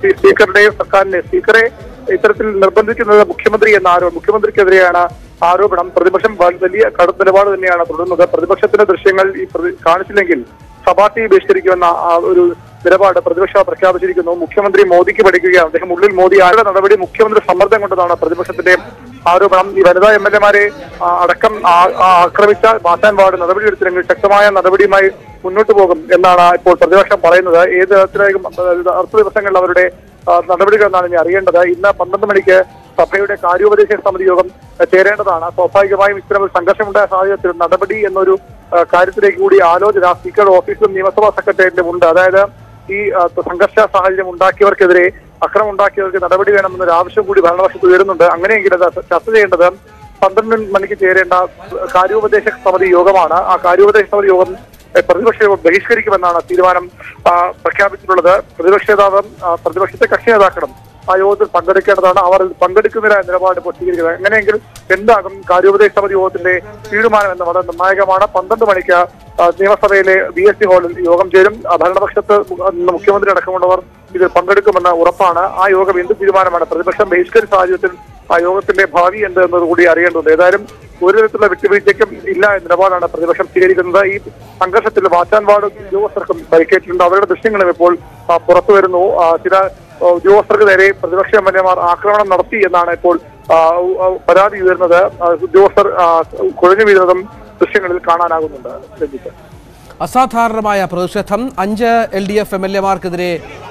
സ്പീ- സ്പീക്കറുടെയും സർക്കാരിന്റെ സ്പീക്കറെ ഇത്തരത്തിൽ നിർബന്ധിക്കുന്നത് മുഖ്യമന്ത്രി എന്ന ആരോപണം മുഖ്യമന്ത്രിക്കെതിരെയാണ് ആരോപണം പ്രതിപക്ഷം വ- വലിയ കടുത്ത നിലപാട് തന്നെയാണ് തുടരുന്നത് പ്രതിപക്ഷത്തിന്റെ ദൃശ്യങ്ങൾ ഈ പ്രതി- കാണിച്ചില്ലെങ്കിൽ സഭാട്ടി ബഹിഷ്കരിക്കുമെന്ന ആ ഒരു നിലപാട് പ്രതിപക്ഷം പ്രഖ്യാപിച്ചിരിക്കുന്നു മുഖ്യമന്ത്രി മോദിക്ക് പഠിക്കുകയാണ് അദ്ദേഹം ഉള്ളിൽ മോദി ആരുടെ നടപടി മുഖ്യമന്ത്രി സമ്മർദ്ദം കൊണ്ടതാണ് പ്രതിപക്ഷത്തിന്റെ ആരോപണം ഈ വനിതാ എം എൽ എമാരെ അടക്കം ആ- ആ ആക്രമിച്ച മാറ്റാൻ വാർഡ് നടപടിയെടുത്തില്ലെങ്കിൽ ശക്തമായ നടപടിയുമായി മുന്നോട്ട് പോകും എന്നാണ് ഇപ്പോൾ പ്രതിപക്ഷം പറയുന്നത് ഏത് തരത്തിലായും അതായത് അടുത്ത ദിവസങ്ങളിൽ അവരുടെ ആ, നടപടികൾ എന്നാണ് ഇനി അറിയേണ്ടത് ഇന്ന് പന്ത്രണ്ട് മണിക്ക് സഭയുടെ കാര്യോപദേശക സമിതി യോഗം ആ, ചേരേണ്ടതാണ് സ്വാഭാവികമായും ഇത്തരം ഒരു സംഘർഷമുണ്ടായ സാഹചര്യത്തിൽ നടപടി എന്നൊരു ആ, കാര്യത്തിലേക്ക് കൂടി ആലോചന സ്പീക്കറുടെ ഓഫീസിലും നിയമസഭാ സെക്രട്ടേറിയറ്റിലും ഉണ്ട് അതായത് ഈ ആ, സംഘർഷ സാഹചര്യം ഉണ്ടാക്കിയവർക്കെതിരെ അക്രമം ഉണ്ടാക്കിയവർക്ക് നടപടി വേണമെന്നൊരു ആവശ്യം കൂടി ഭരണപക്ഷത്ത് ഉയരുന്നുണ്ട് അങ്ങനെയെങ്കിൽ അത് ചർച്ച ചെയ്യേണ്ടത് പന്ത്രണ്ട് മണിക്ക് ചേരേണ്ട കാര്യോപദേശക സമിതി യോഗമാണ് ആ കാര്യോപദേശക സമിതി യോഗം എ, പ്രതിപക്ഷ യോഗം ബഹിഷ്കരിക്കുമെന്നാണ് തീരുമാനം ആ, പ്രഖ്യാപിച്ചിട്ടുള്ളത് പ്രതിപക്ഷ നേതാവ് ആ, പ്രതിപക്ഷത്തെ കക്ഷി നേതാക്കളും ആ യോഗത്തിൽ പങ്കെടുക്കേണ്ടതാണ് അവർ ഇതിൽ പങ്കെടുക്കുന്നില്ല എന്ന നിലപാട് ഇപ്പോൾ സ്വീകരിക്കുന്നത് എങ്ങനെയെങ്കിൽ എന്താകും കാര്യോപദേശ സമിതി യോഗത്തിന്റെ തീരുമാനം എന്ന് വളരെ നിർണായകമാണ് പന്ത്രണ്ട് മണിക്ക് ആ, നിയമസഭയിലെ ബി എസ് സി ഹാളിൽ യോഗം ചേരും ആ, ഭരണപക്ഷത്ത് നിന്ന് മുഖ്യമന്ത്രി അടക്കമുള്ളവർ ഇതിൽ പങ്കെടുക്കുമെന്ന് ഉറപ്പാണ് ആ യോഗം എന്ത് തീരുമാനമാണ് പ്രതിപക്ഷം ബഹിഷ്കരിച്ച സാഹചര്യത്തിൽ ആ യോഗത്തിന്റെ ഭാവി എന്ത് എന്നത് കൂടി അറിയേണ്ടതുണ്ട് ഏതായാലും ഒരു തരത്തിലുള്ള വിട്ടുവീഴ്ചയ്ക്കും ഇല്ല എന്ന നിലപാടാണ് പ്രതിപക്ഷം സ്വീകരിക്കുന്നത് ഈ സംഘർഷത്തിൽ വാച്ചാൻവാട് ഉദ്യോഗസ്ഥർക്കും പരിക്കേറ്റിട്ടുണ്ട് അവരുടെ ദൃശ്യങ്ങളും ഇപ്പോൾ ആ, പുറത്തു വരുന്നു ആ, ചില ആ, ഉദ്യോഗസ്ഥർക്ക് നേരെ പ്രതിപക്ഷ എം എൽ എമാർ ആക്രമണം നടത്തി എന്നാണ് ഇപ്പോൾ ആ, ഉ- ആ, പരാതി ഉയർന്നത് ആ, ഉദ്യോഗസ്ഥർ ആ, കുഴഞ്ഞു വീഴുന്നതും ദൃശ്യങ്ങളിൽ കാണാനാകുന്നുണ്ട് രഞ്ജിത്ത് അസാധാരണമായ പ്രതിഷേധം അഞ്ച് L D F M L എമാർക്കെതിരെ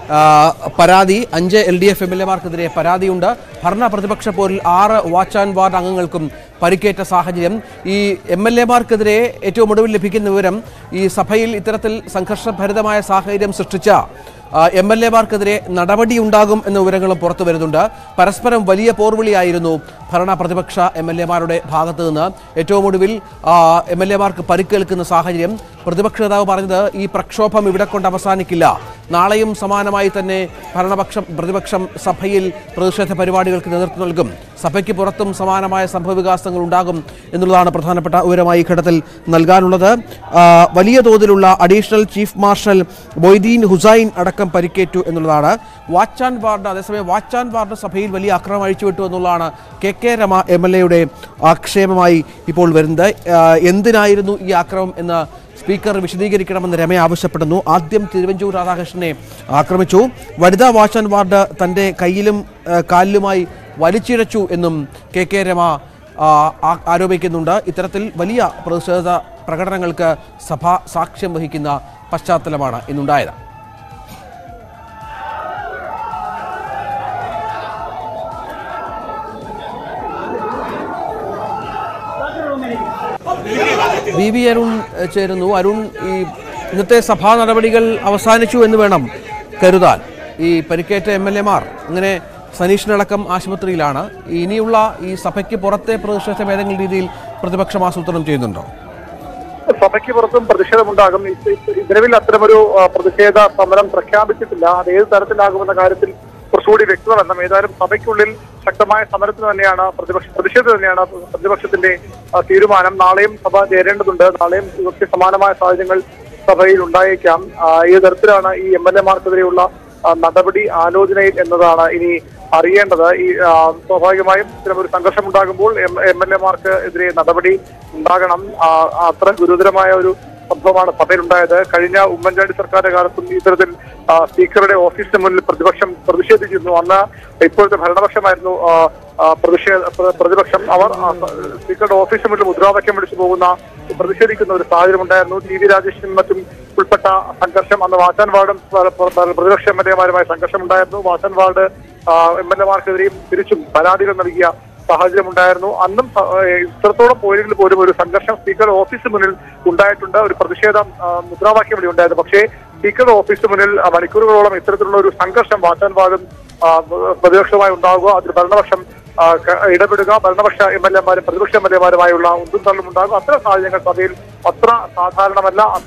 പരാതി അഞ്ച് L D F M L എമാർക്കെതിരെ പരാതിയുണ്ട് ഭരണ പ്രതിപക്ഷ പോരിൽ ആറ് വാച്ച് ആൻഡ് വാർഡ് അംഗങ്ങൾക്കും പരിക്കേറ്റ സാഹചര്യം ഈ എം എൽ എമാർക്കെതിരെ ഏറ്റവും ഒടുവിൽ ലഭിക്കുന്ന വിവരം ഈ സഭയിൽ ഇത്തരത്തിൽ സംഘർഷഭരിതമായ സാഹചര്യം സൃഷ്ടിച്ച എം എൽ എമാർക്കെതിരെ നടപടിയുണ്ടാകും എന്ന വിവരങ്ങളും പുറത്തു വരുന്നുണ്ട് പരസ്പരം വലിയ പോർവിളിയായിരുന്നു ഭരണ പ്രതിപക്ഷ എം എൽ എമാരുടെ ഭാഗത്ത് നിന്ന് ഏറ്റവും ഒടുവിൽ എം എൽ എമാർക്ക് പരിക്കേൽക്കുന്ന സാഹചര്യം പ്രതിപക്ഷ നേതാവ് പറഞ്ഞത് ഈ പ്രക്ഷോഭം ഇവിടെ കൊണ്ട് അവസാനിക്കില്ല നാളെയും സമാനമായി തന്നെ ഭരണപക്ഷം പ്രതിപക്ഷം സഭയിൽ പ്രതിഷേധ പരിപാടികൾക്ക് നേതൃത്വം നൽകും സഭയ്ക്ക് പുറത്തും സമാനമായ സംഭവവികാസങ്ങൾ ഉണ്ടാകും എന്നുള്ളതാണ് പ്രധാനപ്പെട്ട വിവരമായി ഈ ഘട്ടത്തിൽ നൽകാനുള്ളത് ആ, വലിയ തോതിലുള്ള additional chief marshal Moideen Hussain അടക്കം പരിക്കേറ്റു എന്നുള്ളതാണ് വാച്ച് ആൻഡ് വാർഡ് അതേസമയം വാച്ച് ആൻഡ് വാർഡ് സഭയിൽ വലിയ അക്രമം അഴിച്ചുവിട്ടു എന്നുള്ളതാണ് K K Rema M L എയുടെ ആക്ഷേപമായി ഇപ്പോൾ വരുന്നത് ആ, എന്തിനായിരുന്നു ഈ ആക്രമം എന്ന് സ്പീക്കർ വിശദീകരിക്കണമെന്ന് രമ ആവശ്യപ്പെടുന്നു ആദ്യം തിരുവഞ്ചൂർ രാധാകൃഷ്ണനെ ആക്രമിച്ചു വനിതാ വാച്ച് ആൻഡ് വാർഡ് തൻ്റെ കയ്യിലും ആ, കാലിലുമായി വലിച്ചിഴച്ചു എന്നും കെ കെ രമ ആ, ആ- ആരോപിക്കുന്നുണ്ട് ഇത്തരത്തിൽ വലിയ പ്രതിഷേധ പ്രകടനങ്ങൾക്ക് സഭ സാക്ഷ്യം വഹിക്കുന്ന പശ്ചാത്തലമാണ് ഇന്നുണ്ടായത് വി വി അരുൺ എഹ്, ചേരുന്നു അരുൺ ഈ ഇന്നത്തെ സഭാ നടപടികൾ അവസാനിച്ചു എന്ന് വേണം കരുതാൻ ഈ പരിക്കേറ്റ എം എൽ എമാർ അങ്ങനെ സനീഷിനടക്കം ആശുപത്രിയിലാണ് ഇനിയുള്ള ഈ സഭയ്ക്ക് പുറത്തെ പ്രതിഷേധം ഏതെങ്കിലും രീതിയിൽ പ്രതിപക്ഷം ആസൂത്രണം ചെയ്യുന്നുണ്ടോ സഭയ്ക്ക് പുറത്തും പ്രതിഷേധമുണ്ടാകും ഇത് ഇത് നിലവിൽ അത്തരമൊരു ആ, പ്രതിഷേധ സമരം പ്രഖ്യാപിച്ചിട്ടില്ല അത് ഏത് തരത്തിലാകുമെന്ന കാര്യത്തിൽ കുറച്ചുകൂടി വ്യക്തത വേണം ഏതായാലും സഭയ്ക്കുള്ളിൽ ശക്തമായ സമരത്തിന് തന്നെയാണ് പ്രതിപക്ഷ പ്രതിഷേധം തന്നെയാണ് പ്രതിപക്ഷത്തിന്റെ ആ, തീരുമാനം നാളെയും സഭ ചേരേണ്ടതുണ്ട് നാളെയും ഇവർക്ക് സമാനമായ സാഹചര്യങ്ങൾ സഭയിൽ ഉണ്ടായേക്കാം ആ, ഏത് തരത്തിലാണ് ഈ എം എൽ എമാർക്കെതിരെയുള്ള ആ, നടപടി ആലോചനയിൽ എന്നതാണ് ഇനി അറിയേണ്ടത് ഈ ആ, സ്വാഭാവികമായും ഇത്തരം ഒരു സംഘർഷം ഉണ്ടാകുമ്പോൾ എം എം എൽ എമാർക്ക് എതിരെ നടപടി ഉണ്ടാകണം ആ, അത്ര ഗുരുതരമായ ഒരു സംഭവമാണ് സഭയിലുണ്ടായത് കഴിഞ്ഞ ഉമ്മൻചാണ്ടി സർക്കാരിന്റെ കാലത്തും ഇത്തരത്തിൽ ആ, സ്പീക്കറുടെ ഓഫീസിന് മുന്നിൽ പ്രതിപക്ഷം പ്രതിഷേധിച്ചിരുന്നു അന്ന് ഇപ്പോഴത്തെ ഭരണപക്ഷമായിരുന്നു ആ, ആ, പ്രതിഷേധ പ്ര- പ്രതിപക്ഷം അവർ ആ, സ്പീക്കറുടെ ഓഫീസിന് മുന്നിൽ മുദ്രാവാക്യം വിളിച്ചു പോകുന്ന പ്രതിഷേധിക്കുന്ന ഒരു സാഹചര്യം ഉണ്ടായിരുന്നു ടി വി രാജേഷിനും മറ്റും ഉൾപ്പെട്ട സംഘർഷം അന്ന് വാച്ചാൻ വാർഡും പ്ര- പ്ര- പ്രതിപക്ഷ എം എൽ എമാരുമായി സംഘർഷം ഉണ്ടായിരുന്നു വാച്ചാൻ വാർഡ് എം എൽ എമാർക്കെതിരെയും തിരിച്ചും പരാതികൾ നൽകിയ സാഹചര്യം ഉണ്ടായിരുന്നു അന്നും സ- ഏഹ് ഇത്രത്തോളം പോയില്ലെങ്കിൽ പോലും ഒരു സംഘർഷം സ്പീക്കറുടെ ഓഫീസിന് മുന്നിൽ ഉണ്ടായിട്ടുണ്ട് ഒരു പ്രതിഷേധം ആ, മുദ്രാവാക്യം ഇവിടെ ഉണ്ടായിരുന്നു പക്ഷേ സ്പീക്കറുടെ ഓഫീസിന് മുന്നിൽ ആ, മണിക്കൂറുകളോളം ഇത്തരത്തിലുള്ള ഒരു സംഘർഷം വാച്ചാൻ ഭാഗം പ്രതിപക്ഷമായി ഉണ്ടാകുക അതിൽ ഭരണപക്ഷം ആ, ക- ഇടപെടുക ഭരണപക്ഷ എം എൽ എമാരും പ്രതിപക്ഷ എം എൽ എമാരുമായുള്ള ഉന്തും തള്ളും ഉണ്ടാകും അത്തരം സാഹചര്യങ്ങൾ സഭയിൽ അത്ര സാധാരണമല്ല അത്ര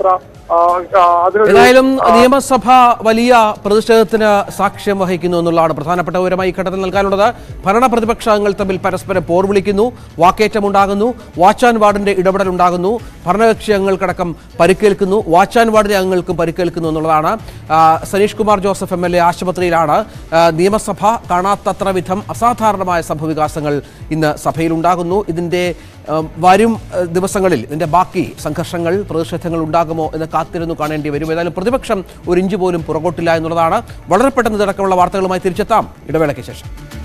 ആ, ആ, അതിനൊരു ഏതായാലും നിയമസഭ വലിയ പ്രതിഷേധത്തിന് സാക്ഷ്യം വഹിക്കുന്നു എന്നുള്ളതാണ് പ്രധാനപ്പെട്ട വിവരമായി ഈ ഘട്ടത്തിൽ നൽകാനുള്ളത് ഭരണ പ്രതിപക്ഷ അംഗങ്ങൾ തമ്മിൽ പരസ്പരം പോർ വിളിക്കുന്നു വാക്കേറ്റമുണ്ടാകുന്നു വാച്ച് ആൻഡ് വാർഡിന്റെ ഇടപെടൽ ഉണ്ടാകുന്നു ഭരണകക്ഷി അംഗങ്ങൾക്കടക്കം പരിക്കേൽക്കുന്നു വാച്ച് ആൻഡ് വാർഡിലെ അംഗങ്ങൾക്കും പരിക്കേൽക്കുന്നു എന്നുള്ളതാണ് ആ, Saneesh Kumar Joseph M L A ആശുപത്രിയിലാണ് ആ, നിയമസഭ കാണാത്തത്ര വിധം അസാധാരണമായ സംഭവവികാസങ്ങൾ ഇന്ന് സഭയിലുണ്ടാകുന്നു ഇതിന്റെ ആ, വരും ആ, ദിവസങ്ങളിൽ ഇതിന്റെ ബാക്കി സംഘർഷങ്ങൾ പ്രതിഷേധങ്ങൾ ഉണ്ടാകുമോ എന്ന് കാത്തിരുന്നു കാണേണ്ടി വരും ഏതായാലും പ്രതിപക്ഷം ഒരു ഇഞ്ച് പോലും പുറകോട്ടില്ല എന്നുള്ളതാണ് വളരെ പെട്ടെന്ന് ഇതടക്കമുള്ള വാർത്തകളുമായി തിരിച്ചെത്താം ഇടവേളയ്ക്ക് ശേഷം